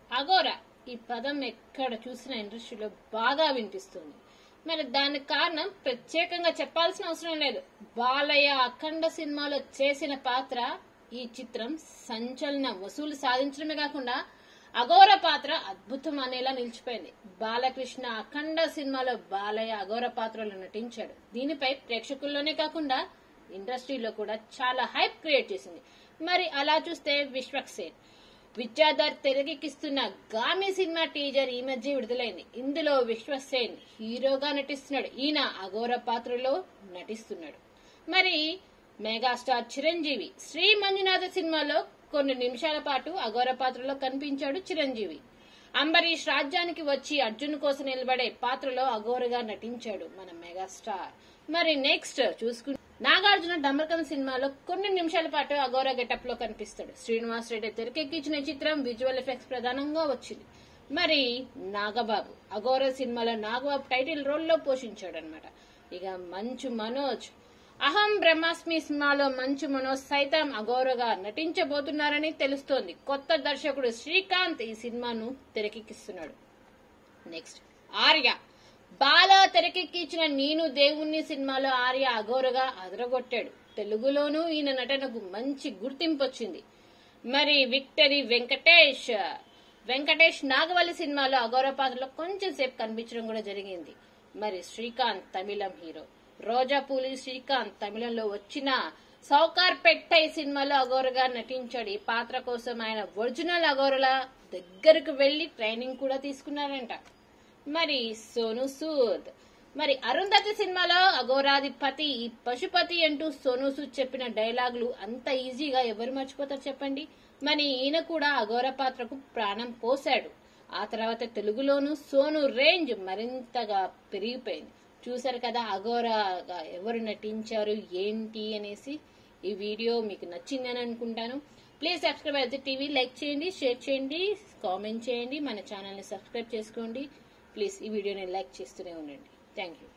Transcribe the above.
Agora ఈ పదం ఎక్కడ చూసిన ఇండస్ట్రీలో బాగా వినిపిస్తుంది మరి దానికి కారణం ప్రత్యేకంగా చెప్పాల్సిన అవసరం లేదు బాలయ్య అఖండ సినిమాలో చేసిన పాత్ర ఈ చిత్రం సంచలన వసూలు సాధించడమే కాకుండా అఘోర పాత్ర అద్భుతం అనేలా నిలిచిపోయింది బాలకృష్ణ అఖండ సినిమాలో బాలయ్య అఘోర పాత్రలో నటించాడు దీనిపై ప్రేక్షకుల్లోనే కాకుండా ఇండస్ట్రీలో కూడా చాలా హైప్ క్రియేట్ చేసింది మరి అలా చూస్తే విశ్వక్సేన్ విద్యాధర్ తెరకెక్కిస్తున్న గామి సినిమా టీజర్ ఈ మధ్య విడుదలైంది ఇందులో విశ్వసేన్ హీరోగా నటిస్తున్నాడు ఈయన అఘోర పాత్రలో నటిస్తున్నాడు మరి మెగాస్టార్ చిరంజీవి శ్రీ మంజునాథ సినిమాలో కొన్ని నిమిషాల పాటు అఘోర పాత్రలో కనిపించాడు చిరంజీవి అంబరీష్ రాజ్యానికి వచ్చి అర్జున్ కోసం నిలబడే పాత్రలో అఘోరగా నటించాడు మన మెగాస్టార్ మరి నెక్స్ట్ చూసుకుంటే నాగార్జున డమరకం సినిమాలో కొన్ని నిమిషాల పాటు అఘోర గెటప్ లో కనిపిస్తాడు శ్రీనివాస్ రెడ్డి తెరకెక్కించిన ఈ చిత్రం విజువల్ ఎఫెక్ట్స్ ప్రధానంగా వచ్చింది మరి నాగబాబు అఘోర సినిమాలో నాగబాబు టైటిల్ రోల్ లో పోషించాడు అనమాట ఇక మంచు మనోజ్ అహం బ్రహ్మాస్మి సినిమాలో మంచు మనోజ్ సైతం అఘోరగా నటించబోతున్నారని తెలుస్తోంది కొత్త దర్శకుడు శ్రీకాంత్ ఈ సినిమాను తెరకెక్కిస్తున్నాడు నెక్స్ట్ ఆర్య బాలా తెరకెక్కించిన నేను దేవుణ్ణి సినిమాలో ఆర్య అఘోరగా అదరగొట్టాడు తెలుగులోనూ ఈయన నటనకు మంచి గుర్తింపు వచ్చింది మరి విక్టరీ వెంకటేష్ వెంకటేష్ నాగవల్లి సినిమాలో అఘోర పాత్రలో కొంచెం సేపు కనిపించడం కూడా జరిగింది మరి శ్రీకాంత్ తమిళం హీరో రోజా పూలి శ్రీకాంత్ తమిళంలో వచ్చిన సౌకార్ పెట్టై సినిమాలో అఘోరగా నటించాడు ఈ పాత్ర కోసం ఆయన ఒరిజినల్ అఘోరల దగ్గరకు వెళ్లి ట్రైనింగ్ కూడా తీసుకున్నారంట మరి సోను సూద్ మరి అరుంధతి సినిమాలో అఘోరాధిపతి ఈ పశుపతి అంటూ సోను సూద్ చెప్పిన డైలాగులు అంత ఈజీగా ఎవరు మర్చిపోతారు చెప్పండి మరి ఈయన కూడా అఘోర పాత్రకు ప్రాణం పోశాడు ఆ తర్వాత తెలుగులోను సోను రేంజ్ మరింతగా పెరిగిపోయింది చూశారు కదా అఘోరగా ఎవరు నటించారు ఏంటి అనేసి ఈ వీడియో మీకు నచ్చిందని అనుకుంటాను ప్లీజ్ సబ్స్క్రైబ్ అయితే టీవీ లైక్ చేయండి షేర్ చేయండి కామెంట్ చేయండి మన ఛానల్ని సబ్స్క్రైబ్ చేసుకోండి ప్లీజ్ ఈ వీడియోని లైక్ చేస్తూనే ఉండండి థ్యాంక్ యూ